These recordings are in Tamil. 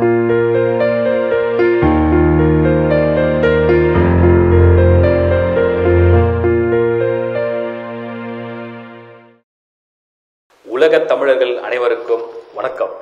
உலகத் தமிழர்கள் அனைவருக்கும் வணக்கம்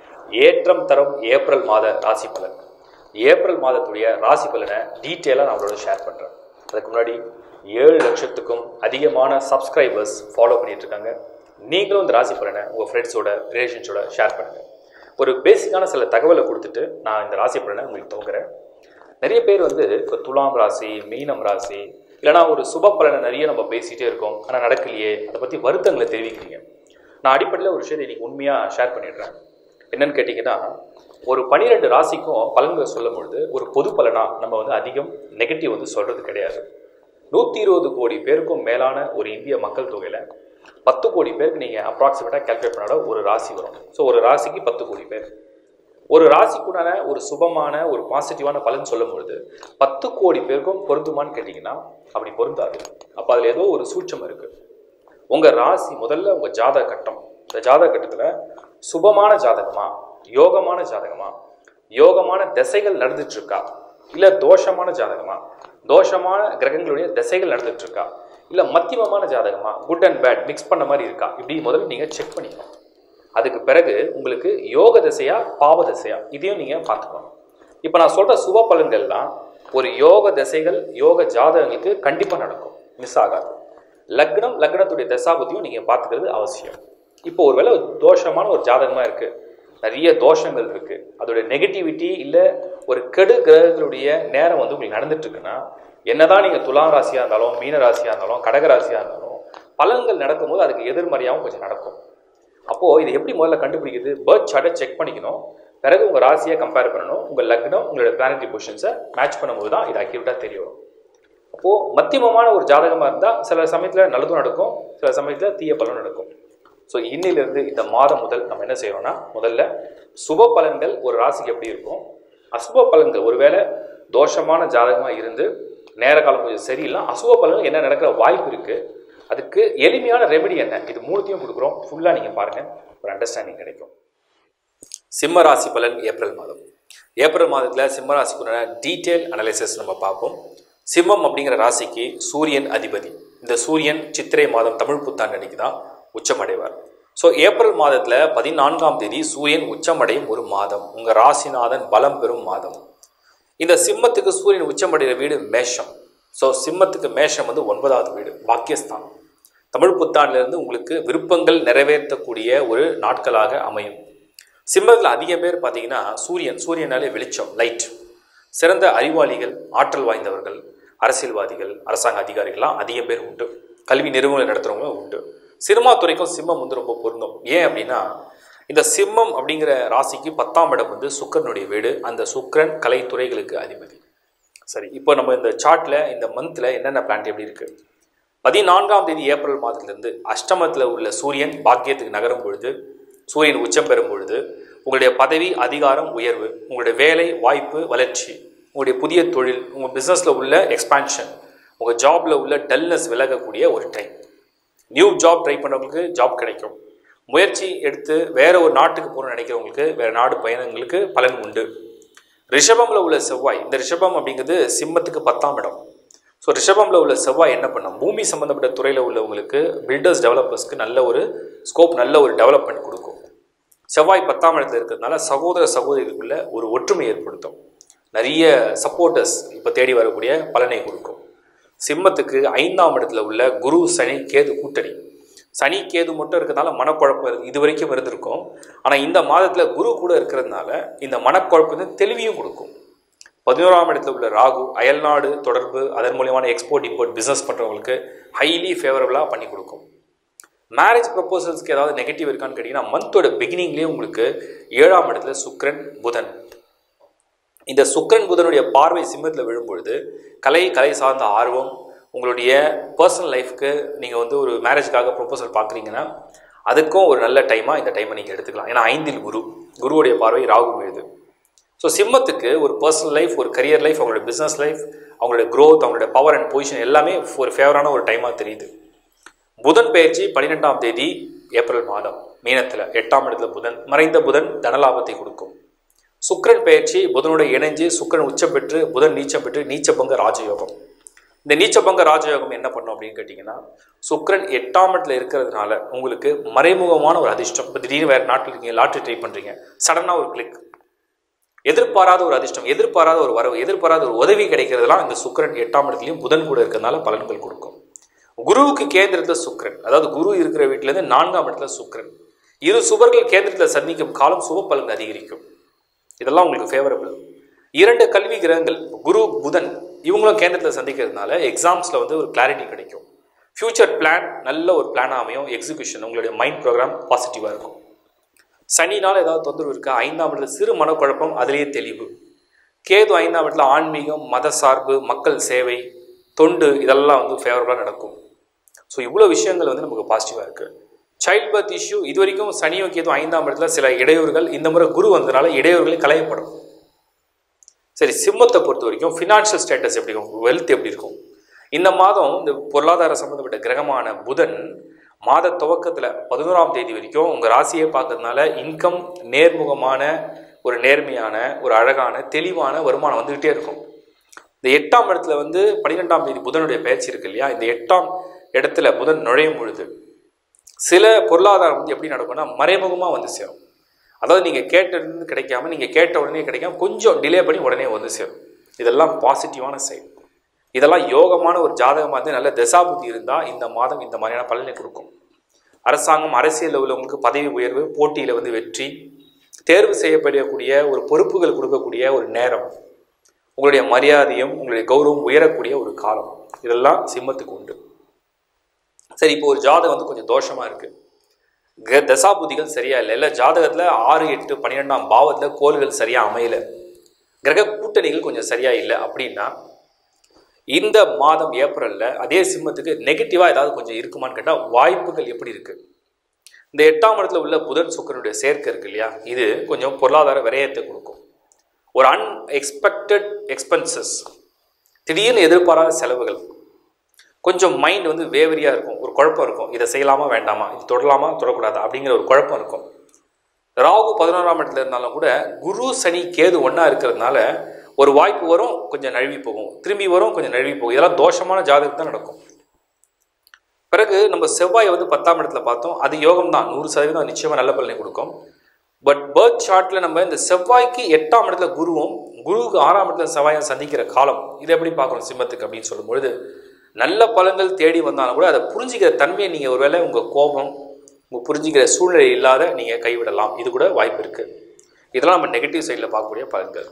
ஏற்றம் தரும் ஏப்ரல் மாத ராசி பலன் ஏப்ரல் மாதத்துடைய ராசி பலனை டீட்டெயிலாக நான் உங்களோட ஷேர் பண்ணுறேன் அதுக்கு முன்னாடி ஏழு லட்சத்துக்கும் அதிகமான சப்ஸ்கிரைபர்ஸ் ஃபாலோ பண்ணிட்டு இருக்காங்க நீங்களும் இந்த ராசி பலனை உங்கள் ஃப்ரெண்ட்ஸோட ரிலேஷன்ஸோட ஷேர் பண்ணுங்கள் ஒரு பேசிக்கான சில தகவலை கொடுத்துட்டு நான் இந்த ராசி பலனை உங்களுக்கு துவங்குறேன் நிறைய பேர் வந்து இப்போ துலாம் ராசி மீனம் ராசி இல்லைனா ஒரு சுப பலனை நிறைய நம்ம பேசிகிட்டே இருக்கோம் ஆனால் நடக்கலையே அதை பற்றி வருத்தங்களை தெரிவிக்கிறீங்க நான் அடிப்படையில் ஒரு விஷயத்தை இன்னைக்கு உண்மையாக ஷேர் பண்ணிடுறேன் என்னன்னு கேட்டிங்கன்னா ஒரு பனிரெண்டு ராசிக்கும் பலன்களை சொல்லும் பொழுது ஒரு பொது பலனாக நம்ம வந்து அதிகம் நெகட்டிவ் வந்து சொல்கிறது கிடையாது நூற்றி இருபது கோடி பேருக்கும் மேலான ஒரு இந்திய மக்கள் தொகையில் பத்து கோடி பேருக்கு நீங்கள் அப்ராக்சிமேட்டாக கேல்குலேட் பண்ணாட ஒரு ராசி வரும் ஸோ ஒரு ராசிக்கு பத்து கோடி பேர் ஒரு ராசிக்குண்டான ஒரு சுபமான ஒரு பாசிட்டிவான பலன் சொல்லும் பொழுது பத்து கோடி பேருக்கும் பொருந்துமான்னு கேட்டிங்கன்னா அப்படி பொருந்தாது அப்போ அதில் ஏதோ ஒரு சூட்சம் இருக்குது உங்கள் ராசி முதல்ல உங்கள் ஜாதக கட்டம் இந்த ஜாதக கட்டத்தில் சுபமான ஜாதகமா யோகமான ஜாதகமா யோகமான திசைகள் நடந்துட்டு இருக்கா இல்லை தோஷமான ஜாதகமா தோஷமான கிரகங்களுடைய திசைகள் நடந்துட்டு இருக்கா இல்லை மத்தியமமான ஜாதகமா குட் அண்ட் பேட் மிக்ஸ் பண்ண மாதிரி இருக்கா இப்படி முதல்ல நீங்கள் செக் பண்ணிக்கணும் அதுக்கு பிறகு உங்களுக்கு யோக திசையா பாவ திசையா இதையும் நீங்கள் பார்த்துக்கணும் இப்போ நான் சொல்கிற சுப பலன்கள்லாம் ஒரு யோக திசைகள் யோக ஜாதகங்களுக்கு கண்டிப்பாக நடக்கும் மிஸ் ஆகாது லக்னம் லக்னத்துடைய தசாபதியும் நீங்கள் பார்த்துக்கிறது அவசியம் இப்போ ஒருவேளை ஒரு தோஷமான ஒரு ஜாதகமாக இருக்குது நிறைய தோஷங்கள் இருக்குது அதோடைய நெகட்டிவிட்டி இல்லை ஒரு கெடு கிரகங்களுடைய நேரம் வந்து உங்களுக்கு நடந்துட்டு இருக்குன்னா என்னதான் நீங்கள் துலாம் ராசியாக இருந்தாலும் மீன ராசியாக இருந்தாலும் கடக ராசியாக இருந்தாலும் பலன்கள் நடக்கும்போது அதுக்கு எதிர்மறையாகவும் கொஞ்சம் நடக்கும் அப்போது இது எப்படி முதல்ல கண்டுபிடிக்குது பேர்த் சார்ட்டை செக் பண்ணிக்கணும் பிறகு உங்கள் ராசியை கம்பேர் பண்ணணும் உங்கள் லக்னம் உங்களோட பிளானட்டரி பொசிஷன்ஸை மேட்ச் பண்ணும்போது தான் இது அக்யூரேட்டாக தெரிய வரும் அப்போது மத்தியமமான ஒரு ஜாதகமாக இருந்தால் சில சமயத்தில் நல்லதும் நடக்கும் சில சமயத்தில் தீய பலனும் நடக்கும் ஸோ இன்னிலிருந்து இந்த மாதம் முதல் நம்ம என்ன செய்யறோம்னா முதல்ல சுப பலன்கள் ஒரு ராசிக்கு எப்படி இருக்கும் அசுப பலன்கள் ஒருவேளை தோஷமான ஜாதகமாக இருந்து நேர காலம் கொஞ்சம் சரியில்லை அசுப பலன்கள் என்ன நடக்கிற வாய்ப்பு இருக்குது அதுக்கு எளிமையான ரெமெடி என்ன இது மூணுத்தையும் கொடுக்குறோம் ஃபுல்லாக நீங்கள் பாருங்கள் ஒரு அண்டர்ஸ்டாண்டிங் கிடைக்கும் சிம்ம ராசி பலன் ஏப்ரல் மாதம் ஏப்ரல் மாதத்தில் சிம்ம ராசிக்குண்டான டீட்டெயில் அனலைசிஸ் நம்ம பார்ப்போம் சிம்மம் அப்படிங்கிற ராசிக்கு சூரியன் அதிபதி இந்த சூரியன் சித்திரை மாதம் தமிழ் புத்தாண்டு அன்னைக்கு தான் உச்சமடைவார் ஸோ ஏப்ரல் மாதத்தில் பதினான்காம் தேதி சூரியன் உச்சமடையும் ஒரு மாதம் உங்கள் ராசிநாதன் பலம் பெறும் மாதம் இந்த சிம்மத்துக்கு சூரியன் உச்சமடைகிற வீடு மேஷம் ஸோ சிம்மத்துக்கு மேஷம் வந்து ஒன்பதாவது வீடு பாக்கியஸ்தானம் தமிழ் புத்தாண்டிலிருந்து உங்களுக்கு விருப்பங்கள் நிறைவேற்றக்கூடிய ஒரு நாட்களாக அமையும் சிம்மத்தில் அதிக பேர் பார்த்தீங்கன்னா சூரியன் சூரியனாலே வெளிச்சம் லைட் சிறந்த அறிவாளிகள் ஆற்றல் வாய்ந்தவர்கள் அரசியல்வாதிகள் அரசாங்க அதிகாரிகள்லாம் அதிக பேர் உண்டு கல்வி நிறுவனங்கள் நடத்துகிறவங்களும் உண்டு சினிமா துறைக்கும் சிம்மம் வந்து ரொம்ப பொருந்தும் ஏன் அப்படின்னா இந்த சிம்மம் அப்படிங்கிற ராசிக்கு பத்தாம் இடம் வந்து சுக்கரனுடைய வீடு அந்த சுக்கரன் கலைத்துறைகளுக்கு அதிபதி சரி இப்போ நம்ம இந்த சார்ட்டில் இந்த மந்தில் என்னென்ன பிளான்ட் எப்படி இருக்குது பதினான்காம் தேதி ஏப்ரல் மாதத்திலிருந்து அஷ்டமத்தில் உள்ள சூரியன் பாக்கியத்துக்கு நகரும் பொழுது சூரியன் உச்சம் பெறும் பொழுது உங்களுடைய பதவி அதிகாரம் உயர்வு உங்களுடைய வேலை வாய்ப்பு வளர்ச்சி உங்களுடைய புதிய தொழில் உங்கள் பிஸ்னஸில் உள்ள எக்ஸ்பான்ஷன் உங்கள் ஜாபில் உள்ள டல்னஸ் விலகக்கூடிய ஒரு டைம் நியூ ஜாப் ட்ரை பண்ணுறவங்களுக்கு ஜாப் கிடைக்கும் முயற்சி எடுத்து வேற ஒரு நாட்டுக்கு போகணும்னு நினைக்கிறவங்களுக்கு வேறு நாடு பயணங்களுக்கு பலன் உண்டு ரிஷபமில் உள்ள செவ்வாய் இந்த ரிஷபம் அப்படிங்கிறது சிம்மத்துக்கு பத்தாம் இடம் ஸோ ரிஷபமில் உள்ள செவ்வாய் என்ன பண்ணும் பூமி சம்மந்தப்பட்ட துறையில் உள்ளவங்களுக்கு பில்டர்ஸ் டெவலப்பர்ஸ்க்கு நல்ல ஒரு ஸ்கோப் நல்ல ஒரு டெவலப்மெண்ட் கொடுக்கும் செவ்வாய் பத்தாம் இடத்துல இருக்கிறதுனால சகோதர சகோதரிகளுக்குள்ள ஒரு ஒற்றுமை ஏற்படுத்தும் நிறைய சப்போர்ட்டர்ஸ் இப்போ தேடி வரக்கூடிய பலனை கொடுக்கும் சிம்மத்துக்கு ஐந்தாம் இடத்துல உள்ள குரு சனி கேது கூட்டணி சனி கேது மட்டும் இருக்கிறதுனால மனக்குழப்பம் இருக்கு- இது வரைக்கும் இருந்திருக்கும் ஆனால் இந்த மாதத்தில் குரு கூட இருக்கிறதுனால இந்த மனக்குழப்பத்தை தெளிவையும் கொடுக்கும் பதினோராம் இடத்துல உள்ள ராகு அயல்நாடு தொடர்பு அதன் மூலியமான எக்ஸ்போர்ட் இம்போர்ட் பிஸ்னஸ் பண்ணுறவங்களுக்கு ஹைலி ஃபேவரபுளாக பண்ணி கொடுக்கும் மேரேஜ் ப்ரப்போசல்ஸ்க்கு ஏதாவது நெகட்டிவ் இருக்கான்னு கேட்டிங்கன்னா மந்தோட பிகினிங்லேயே உங்களுக்கு ஏழாம் இடத்துல சுக்கிரன் புதன் இந்த சுக்கிரன் புதனுடைய பார்வை சிம்மத்தில் விழும்பொழுது கலை கலை சார்ந்த ஆர்வம் உங்களுடைய பர்சனல் லைஃப்க்கு நீங்கள் வந்து ஒரு மேரேஜ்க்காக ப்ரொப்போசல் பார்க்குறீங்கன்னா அதுக்கும் ஒரு நல்ல டைமாக இந்த டைமை நீங்கள் எடுத்துக்கலாம் ஏன்னா ஐந்தில் குரு குருவுடைய பார்வை ராகு விழுது ஸோ சிம்மத்துக்கு ஒரு பர்சனல் லைஃப் ஒரு கரியர் லைஃப் அவங்களோட பிஸ்னஸ் லைஃப் அவங்களோட growth அவங்களோட பவர் அண்ட் பொசிஷன் எல்லாமே ஒரு ஃபேவரான ஒரு டைமாக தெரியுது புதன் பயிற்சி பன்னிரெண்டாம் தேதி ஏப்ரல் மாதம் மீனத்தில் எட்டாம் இடத்துல புதன் மறைந்த புதன் தனலாபத்தை கொடுக்கும் சுக்கிரன் பயிற்சி புதனோட இணைஞ்சு சுக்கிரன் உச்சம் பெற்று புதன் நீச்சம் பெற்று நீச்சபங்க ராஜயோகம் இந்த நீச்சபங்க ராஜயோகம் என்ன பண்ணும் அப்படின்னு கேட்டிங்கன்னா சுக்கிரன் எட்டாம் இடத்துல இருக்கிறதுனால உங்களுக்கு மறைமுகமான ஒரு அதிர்ஷ்டம் இப்போ திடீர்னு வேறு நாட்டில் இருக்கீங்க லாட்ரி ட்ரை பண்ணுறீங்க சடனாக ஒரு கிளிக் எதிர்பாராத ஒரு அதிர்ஷ்டம் எதிர்பாராத ஒரு வரவு எதிர்பாராத ஒரு உதவி கிடைக்கிறதுலாம் இந்த சுக்கிரன் எட்டாம் இடத்துலையும் புதன் கூட இருக்கிறதுனால பலன்கள் கொடுக்கும் குருவுக்கு கேந்திரத்தில் சுக்கிரன் அதாவது குரு இருக்கிற வீட்டிலேருந்து நான்காம் இடத்துல சுக்கிரன் இரு சுவர்கள் கேந்திரத்தில் சந்திக்கும் காலம் சுப பலன் அதிகரிக்கும் இதெல்லாம் உங்களுக்கு ஃபேவரபிள் இரண்டு கல்வி கிரகங்கள் குரு புதன் இவங்களும் கேந்திரத்தில் சந்திக்கிறதுனால எக்ஸாம்ஸில் வந்து ஒரு கிளாரிட்டி கிடைக்கும் ஃப்யூச்சர் பிளான் நல்ல ஒரு பிளான் அமையும் எக்ஸிகியூஷன் உங்களுடைய மைண்ட் ப்ரோக்ராம் பாசிட்டிவாக இருக்கும் சனினால் ஏதாவது தொந்தரவு இருக்கா ஐந்தாம் இடத்துல சிறு மனக்குழப்பம் அதிலேயே தெளிவு கேது ஐந்தாம் இடத்துல ஆன்மீகம் மத சார்பு மக்கள் சேவை தொண்டு இதெல்லாம் வந்து ஃபேவரபுளாக நடக்கும் ஸோ இவ்வளோ விஷயங்கள் வந்து நமக்கு பாசிட்டிவாக இருக்குது சைல்ட் பர்த் இஷ்யூ இது வரைக்கும் சனியும் கேதும் ஐந்தாம் இடத்துல சில இடையூறுகள் இந்த முறை குரு வந்ததுனால இடையூறுகள் களையப்படும் சரி சிம்மத்தை பொறுத்த வரைக்கும் ஃபினான்ஷியல் ஸ்டேட்டஸ் எப்படி இருக்கும் வெல்த் எப்படி இருக்கும் இந்த மாதம் இந்த பொருளாதார சம்மந்தப்பட்ட கிரகமான புதன் மாத துவக்கத்தில் பதினோராம் தேதி வரைக்கும் உங்கள் ராசியை பார்க்கறதுனால இன்கம் நேர்முகமான ஒரு நேர்மையான ஒரு அழகான தெளிவான வருமானம் வந்துக்கிட்டே இருக்கும் இந்த எட்டாம் இடத்துல வந்து பன்னிரெண்டாம் தேதி புதனுடைய பயிற்சி இருக்கு இல்லையா இந்த எட்டாம் இடத்துல புதன் நுழையும் பொழுது சில பொருளாதாரம் வந்து எப்படி நடக்கும்னா மறைமுகமாக வந்து சேரும் அதாவது நீங்கள் கேட்டது கிடைக்காம நீங்கள் கேட்ட உடனே கிடைக்காம கொஞ்சம் டிலே பண்ணி உடனே வந்து சேரும் இதெல்லாம் பாசிட்டிவான சைடு இதெல்லாம் யோகமான ஒரு ஜாதகமாக இருந்து நல்ல தசாபுத்தி இருந்தால் இந்த மாதம் இந்த மாதிரியான பலனை கொடுக்கும் அரசாங்கம் அரசியலில் உள்ளவங்களுக்கு பதவி உயர்வு போட்டியில் வந்து வெற்றி தேர்வு செய்யப்படக்கூடிய ஒரு பொறுப்புகள் கொடுக்கக்கூடிய ஒரு நேரம் உங்களுடைய மரியாதையும் உங்களுடைய கௌரவம் உயரக்கூடிய ஒரு காலம் இதெல்லாம் சிம்மத்துக்கு உண்டு சரி இப்போ ஒரு ஜாதகம் வந்து கொஞ்சம் தோஷமாக இருக்குது க தசாபுதிகள் சரியா இல்லை இல்லை ஜாதகத்தில் ஆறு எட்டு பன்னிரெண்டாம் பாவத்தில் கோள்கள் சரியாக அமையல கிரக கூட்டணிகள் கொஞ்சம் சரியா இல்லை அப்படின்னா இந்த மாதம் ஏப்ரலில் அதே சிம்மத்துக்கு நெகட்டிவாக ஏதாவது கொஞ்சம் இருக்குமான்னு கேட்டால் வாய்ப்புகள் எப்படி இருக்குது இந்த எட்டாம் இடத்துல உள்ள புதன் சுக்கரனுடைய சேர்க்கை இருக்கு இல்லையா இது கொஞ்சம் பொருளாதார விரயத்தை கொடுக்கும் ஒரு அன்எக்ஸ்பெக்டட் எக்ஸ்பென்சஸ் திடீர்னு எதிர்பாராத செலவுகள் கொஞ்சம் மைண்ட் வந்து வேவரியாக இருக்கும் ஒரு குழப்பம் இருக்கும் இதை செய்யலாமா வேண்டாமா இது தொடலாமா தொடக்கூடாதா அப்படிங்கிற ஒரு குழப்பம் இருக்கும் ராகு பதினோராம் இடத்துல இருந்தாலும் கூட குரு சனி கேது ஒன்றா இருக்கிறதுனால ஒரு வாய்ப்பு வரும் கொஞ்சம் நழுவி போகும் திரும்பி வரும் கொஞ்சம் நழுவி போகும் இதெல்லாம் தோஷமான ஜாதகம் தான் நடக்கும் பிறகு நம்ம செவ்வாய் வந்து பத்தாம் இடத்துல பார்த்தோம் அது யோகம் தான் நூறு சதவீதம் நிச்சயமாக நல்ல பலனை கொடுக்கும் பட் பர்த் சார்ட்டில் நம்ம இந்த செவ்வாய்க்கு எட்டாம் இடத்துல குருவும் குருவுக்கு ஆறாம் இடத்துல செவ்வாயை சந்திக்கிற காலம் இதை எப்படி பார்க்கணும் சிம்மத்துக்கு அப்படின்னு சொல்லும்பொழுது நல்ல பலன்கள் தேடி வந்தாலும் கூட அதை புரிஞ்சிக்கிற தன்மையை நீங்கள் ஒருவேளை உங்கள் கோபம் உங்கள் புரிஞ்சிக்கிற சூழ்நிலை இல்லாத நீங்கள் கைவிடலாம் இது கூட வாய்ப்பு இருக்குது இதெல்லாம் நம்ம நெகட்டிவ் சைடில் பார்க்கக்கூடிய பலன்கள்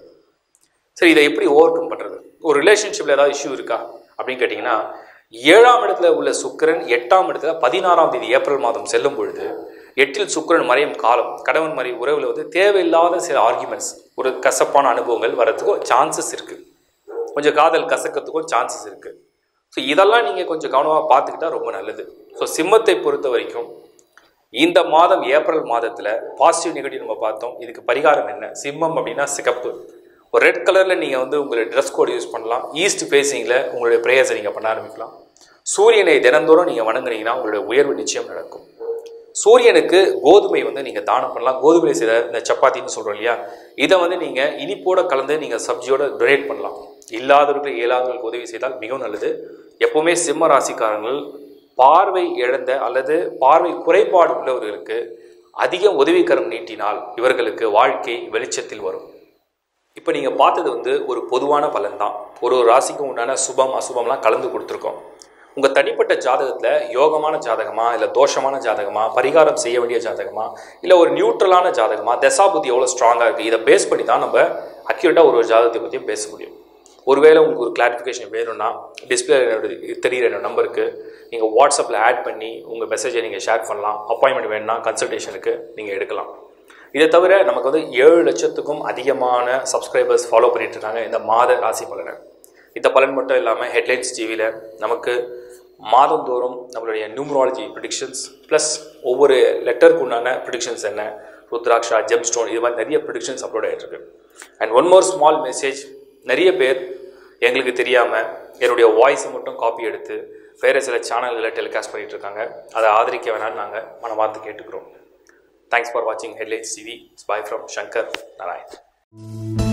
சரி இதை எப்படி ஓவர் கம் பண்ணுறது ஒரு ரிலேஷன்ஷிப்பில் ஏதாவது இஷ்யூ இருக்கா அப்படின்னு கேட்டிங்கன்னா ஏழாம் இடத்துல உள்ள சுக்கிரன் எட்டாம் இடத்துல பதினாறாம் தேதி ஏப்ரல் மாதம் செல்லும் பொழுது எட்டில் சுக்கிரன் மறையும் காலம் கணவன் மறை உறவில் வந்து தேவையில்லாத சில ஆர்குமெண்ட்ஸ் ஒரு கசப்பான அனுபவங்கள் வரதுக்கும் சான்சஸ் இருக்குது கொஞ்சம் காதல் கசக்கிறதுக்கும் சான்சஸ் இருக்குது ஸோ இதெல்லாம் நீங்கள் கொஞ்சம் கவனமாக பார்த்துக்கிட்டா ரொம்ப நல்லது ஸோ சிம்மத்தை பொறுத்த வரைக்கும் இந்த மாதம் ஏப்ரல் மாதத்தில் பாசிட்டிவ் நெகட்டிவ் நம்ம பார்த்தோம் இதுக்கு பரிகாரம் என்ன சிம்மம் அப்படின்னா சிகப்பு ஒரு ரெட் கலரில் நீங்கள் வந்து உங்களுடைய ட்ரெஸ் கோட் யூஸ் பண்ணலாம் ஈஸ்ட் ஃபேஸிங்கில் உங்களுடைய ப்ரேயர்ஸை நீங்கள் பண்ண ஆரம்பிக்கலாம் சூரியனை தினந்தோறும் நீங்கள் வணங்குனீங்கன்னா உங்களுடைய உயர்வு நிச்சயம் நடக்கும் சூரியனுக்கு கோதுமை வந்து நீங்கள் தானம் பண்ணலாம் கோதுமை செய்த இந்த சப்பாத்தின்னு சொல்கிறோம் இல்லையா இதை வந்து நீங்கள் இனிப்போட கலந்து நீங்கள் சப்ஜியோட டொனேட் பண்ணலாம் இல்லாதவர்கள் இயலாதவர்களுக்கு உதவி செய்தால் மிகவும் நல்லது எப்போவுமே சிம்ம ராசிக்காரங்கள் பார்வை இழந்த அல்லது பார்வை குறைபாடு உள்ளவர்களுக்கு அதிகம் உதவிக்கரம் நீட்டினால் இவர்களுக்கு வாழ்க்கை வெளிச்சத்தில் வரும் இப்போ நீங்கள் பார்த்தது வந்து ஒரு பொதுவான பலன் தான் ஒரு ஒரு ராசிக்கும் உண்டான சுபம் அசுபம்லாம் கலந்து கொடுத்துருக்கோம் உங்கள் தனிப்பட்ட ஜாதகத்தில் யோகமான ஜாதகமா இல்லை தோஷமான ஜாதகமா பரிகாரம் செய்ய வேண்டிய ஜாதகமா இல்லை ஒரு நியூட்ரலான ஜாதகமா தசாபுத்தி எவ்வளோ ஸ்ட்ராங்காக இருக்குது இதை பேஸ் பண்ணி தான் நம்ம அக்யூரேட்டாக ஒரு ஒரு ஜாதகத்தை பற்றியும் பேச முடியும் ஒருவேளை உங்களுக்கு ஒரு கிளாரிஃபிகேஷன் வேணும்னா டிஸ்பிளே தெரிகிற என்னோட நம்பருக்கு நீங்கள் வாட்ஸ்அப்பில் ஆட் பண்ணி உங்கள் மெசேஜை நீங்கள் ஷேர் பண்ணலாம் அப்பாயின்மெண்ட் வேணும்னா கன்சல்டேஷனுக்கு நீங்கள் எடுக்கலாம் இதை தவிர நமக்கு வந்து ஏழு லட்சத்துக்கும் அதிகமான சப்ஸ்கிரைபர்ஸ் ஃபாலோ பண்ணிட்டு இருக்காங்க இந்த மாத ராசி பலனை இந்த பலன் மட்டும் இல்லாமல் ஹெட்லைன்ஸ் டிவியில் நமக்கு மாதந்தோறும் நம்மளுடைய நியூமராலஜி ப்ரிடிக்ஷன்ஸ் ப்ளஸ் ஒவ்வொரு லெட்டருக்கு உண்டான ப்ரிடிக்ஷன்ஸ் என்ன ருத்ராக்ஷா ஜெம் ஸ்டோன் இது மாதிரி நிறைய ப்ரிடிக்ஷன்ஸ் அப்லோட் ஆகிட்டு இருக்கு and one more small message நிறைய பேர் எங்களுக்கு தெரியாமல் என்னுடைய வாய்ஸை மட்டும் காப்பி எடுத்து வேறு சில சேனல்களில் டெலிகாஸ்ட் பண்ணிகிட்டு இருக்காங்க அதை ஆதரிக்க வேணாம்னு நாங்கள் மனமார்ந்து கேட்டுக்கிறோம் தேங்க்ஸ் ஃபார் வாட்சிங் headlines TV bye from Shankar Narayan வணக்கம்